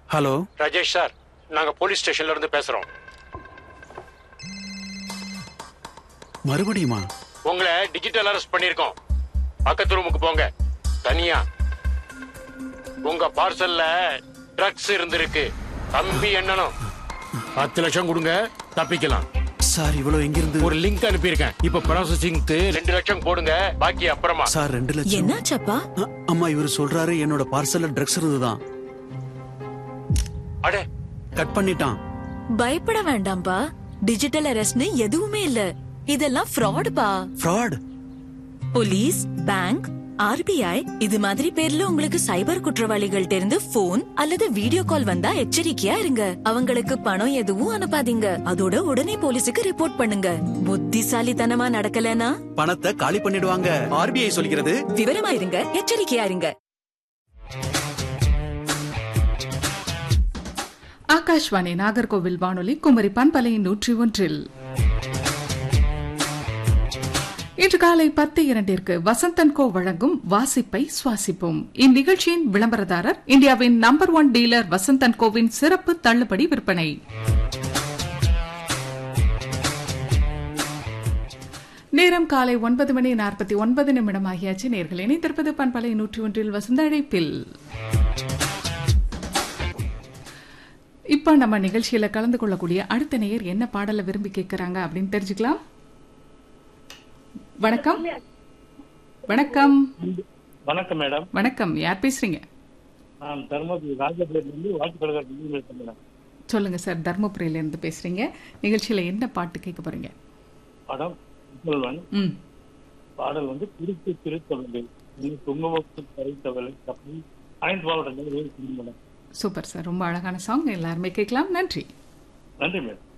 hello Rajesh sir நாங்க police ஸ்டேஷன்ல இருந்து பேசுறோம் மறுபடியுமா உங்களை டிஜிட்டல் அரெஸ்ட் பண்ணிருக்கோம் பக்கத்து ரூமுக்கு போங்க தனியா உங்க பார்சல்ல ட்ரக்ஸ் இருந்திருக்கு தம்பி என்னனும் பத்து லட்சம் கொடுங்க தப்பிக்கலாம் சார் இவ்வளவு எங்கிருந்து ஒரு லிங்க் அனுப்பியிருக்கேன் இப்ப ப்ராசஸிங்க்கு ரெண்டு லட்சம் போடுங்க பாக்கி அப்புறமா சார் ரெண்டு லட்சம் என்னாச்சப்பா அ- அம்மா இவர் சொல்றாரு என்னோட பார்சல்ல ட்ரக்ஸ் இருந்துதான் அடே கட் பண்ணிட்டான் பயப்பட வேண்டாம்பா டிஜிட்டல் அரெஸ்ட்னு எதுவுமே இல்ல இதெல்லாம் ஃப்ராடுப்பா ஃப்ராட் போலீஸ் பேங்க் ஆர்பிஐ இது மாதிரி பேர்ல உங்களுக்கு சைபர் குற்றவாளிகள்ட்ட இருந்து போன் அல்லது வீடியோ கால் வந்தா எச்சரிக்கையா இருங்க அவங்களுக்கு பணம் எதுவும் அனுப்பாதீங்க அதோட உடனே போலீஸுக்கு ரிப்போர்ட் பண்ணுங்க புத்திசாலித்தனமா நடக்கலனா பணத்தை காலி பண்ணிடுவாங்க ஆர்பிஐ சொல்கிறது விவரமா இருங்க எச்சரிக்கையா இருங்க ஆகாஷ்வாணி நாகர்கோவில் வானொலி குமரி பண்பலை நூற்றி ஒன்றில் இன்று காலை பத்து இரண்டிற்கு வசந்தன் கோ வழங்கும் வாசிப்பை சுவாசிப்போம் இந்நிகழ்ச்சியின் விளம்பரதாரர் இந்தியாவின் நம்பர் ஒன் டீலர் வசந்தன் கோவின் சிறப்பு தள்ளுபடி விற்பனை நேரம் காலை ஒன்பது மணி நாற்பத்தி ஒன்பது நிமிடம் ஆகியாச்சு நேர்கள் இணைந்திருப்பது பண்பலை நூற்றி ஒன்றில் வசந்த அழைப்பில் இப்போ நம்ம நிகழ்ச்சியில கலந்து கொள்ளக்கூடிய அடுத்த நேயர் என்ன பாடலை விரும்பி கேட்கறாங்க அப்படின்னு தெரிஞ்சுக்கலாம் வணக்கம் வணக்கம் வணக்கம் மேடம் வணக்கம் யார் பேசுறீங்க நான் தருமபுரி ராஜபுரத்திலிருந்து வாக்குப்பழகர் பேசுறேன் மேடம் சொல்லுங்க சார் தர்மபுரியில இருந்து பேசுறீங்க நிகழ்ச்சியில என்ன பாட்டு கேட்க போறீங்க படம் முதல்வன் ம் பாடல் வந்து திருச்சி திருத்தவளை குங்குமத்து கரைத்தவளை அப்படி அனைத்து மாவட்டங்கள் மேடம் சூப்பர் சார் ரொம்ப அழகான சாங் எல்லாருமே கேட்கலாம் நன்றி நன்றி மேடம்